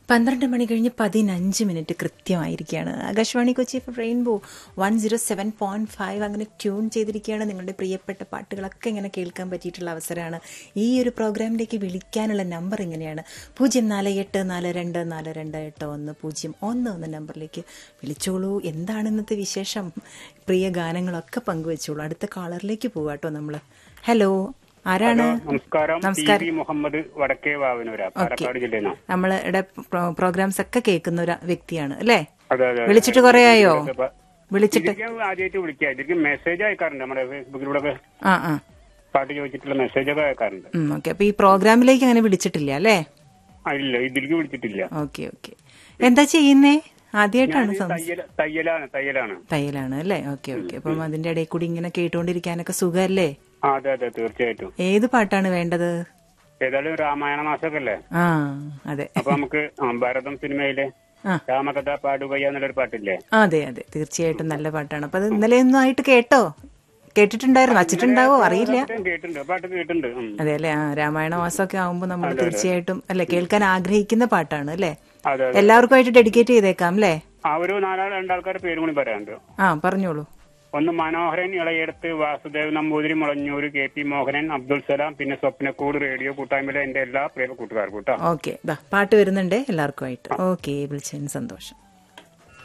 പന്ത്രണ്ട് മണി കഴിഞ്ഞ് പതിനഞ്ച് മിനിറ്റ് കൃത്യമായിരിക്കുകയാണ് Akashvani Kochi rainbow one zero seven point five അങ്ങനെ ട്യൂൺ ചെയ്തിരിക്കുകയാണ് നിങ്ങളുടെ പ്രിയപ്പെട്ട പാട്ടുകളൊക്കെ ഇങ്ങനെ കേൾക്കാൻ പറ്റിയിട്ടുള്ള അവസരമാണ് ഈ ഒരു പ്രോഗ്രാമിലേക്ക് വിളിക്കാനുള്ള നമ്പർ ഇങ്ങനെയാണ് പൂജ്യം നാല് എട്ട് നാല് രണ്ട് നാല് രണ്ട് എട്ട് ഒന്ന് പൂജ്യം ഒന്ന് എന്ന നമ്പറിലേക്ക് വിളിച്ചോളൂ എന്താണ് ഇന്നത്തെ വിശേഷം പ്രിയ ഗാനങ്ങളൊക്കെ പങ്കുവെച്ചോളൂ അടുത്ത കാളറിലേക്ക് പോവാട്ടോ നമ്മൾ ഹലോ ആരാണ് നമസ്കാരം നമസ്കാരം. ടി വി മുഹമ്മദ് വടക്കേ വാവനൂര പാലക്കാട് ജില്ലയിൽ നിന്നാണ് നമ്മളുടെ പ്രോഗ്രാംസ് ഒക്കെ കേൾക്കുന്ന ഒരു വ്യക്തിയാണ് അല്ലേ അതെ അതെ അതെ. വിളിച്ചിട്ട് കുറേ ആയോ ഇതിപ്പോ- വിളിച്ചിട്ട് ഇതിലേക്ക് ആദ്യമായിട്ട് വിളിക്കുക ഇതിലേക്ക് മെസ്സേജ് അയക്കാറുണ്ട് നമ്മുടെ ഫേസ്ബുക്കിലൂടെ ഒക്കെ ആ ആ പാട്ട് ചോദിച്ചിട്ടുള്ള മെസ്സേജ് ഒക്കെ അയക്കാറുണ്ട് ഓക്കെ അപ്പൊ ഈ പ്രോഗ്രാമിലേക്ക് അങ്ങനെ വിളിച്ചിട്ടില്ല അല്ലേ ആ, ഇല്ല ഇതിലേക്ക് വിളിച്ചിട്ടില്ല ഓക്കെ ഓക്കെ എന്താ ചെയ്യുന്നേ ആദ്യമായിട്ടാണ് ഞാൻ തയ്യൽ തയ്യലാണ് തയ്യലാണ് തയ്യലാണ് അല്ലേ ഓക്കെ ഓക്കെ അപ്പം അതിന്റെ ഇടയിൽ കൂടി ഇങ്ങനെ കേട്ടുകൊണ്ടിരിക്കാനൊക്കെ സുഖമല്ലേ ആ അതെ അതെ തീർച്ചയായിട്ടും ഏത് പാട്ടാണ് വേണ്ടത് ഏതായാലും രാമായണ മാസമൊക്കെ അല്ലേ ആ അതെ അപ്പൊ നമുക്ക് ആ, ഭരതം സിനിമയിലെ ആ. രാമകഥ പാടുകയ എന്നുള്ളൊരു പാട്ടില്ലേ അതെ അതെ തീർച്ചയായിട്ടും നല്ല പാട്ടാണ് അപ്പൊ അത് ഇന്നലെ ഒന്നും ആയിട്ട് കേട്ടോ കേട്ടിട്ടുണ്ടായിരുന്നു വച്ചിട്ടുണ്ടാവോ അറിയില്ല പാട്ട് കേട്ടിട്ടുണ്ട് പാട്ട് കേട്ടിട്ടുണ്ട് ഉം. അതെ അല്ലെ ആ രാമായണ മാസമൊക്കെ ആവുമ്പോൾ നമ്മൾ തീർച്ചയായിട്ടും അല്ലെ കേൾക്കാൻ ആഗ്രഹിക്കുന്ന പാട്ടാണ് അല്ലേ അതെ അതെ എല്ലാവർക്കുമായിട്ട് ഡെഡിക്കേറ്റ് ചെയ്തേക്കാം അല്ലേ ആ ഒരു നാലാൾ രണ്ടാൾക്കാരുടെ പേരും കൂടി പറയാനുണ്ട് ആ പറഞ്ഞോളൂ ഒന്ന് മനോഹരൻ ഇളയെടുത്ത് വാസുദേവ് നമ്പൂതിരി മുളഞ്ഞൂര് കെ പി മോഹനൻ അബ്ദുൽ സലാം പിന്നെ സ്വപ്നക്കൂട് റേഡിയോ കൂട്ടായ്മയിലെ എന്റെ എല്ലാ പ്രിയ കൂട്ടുകാർക്കും കേട്ടോ ഓക്കെ പാട്ട് വരുന്നുണ്ട് എല്ലാവർക്കുമായിട്ട് ഓക്കെ വിളിച്ചതിന് സന്തോഷം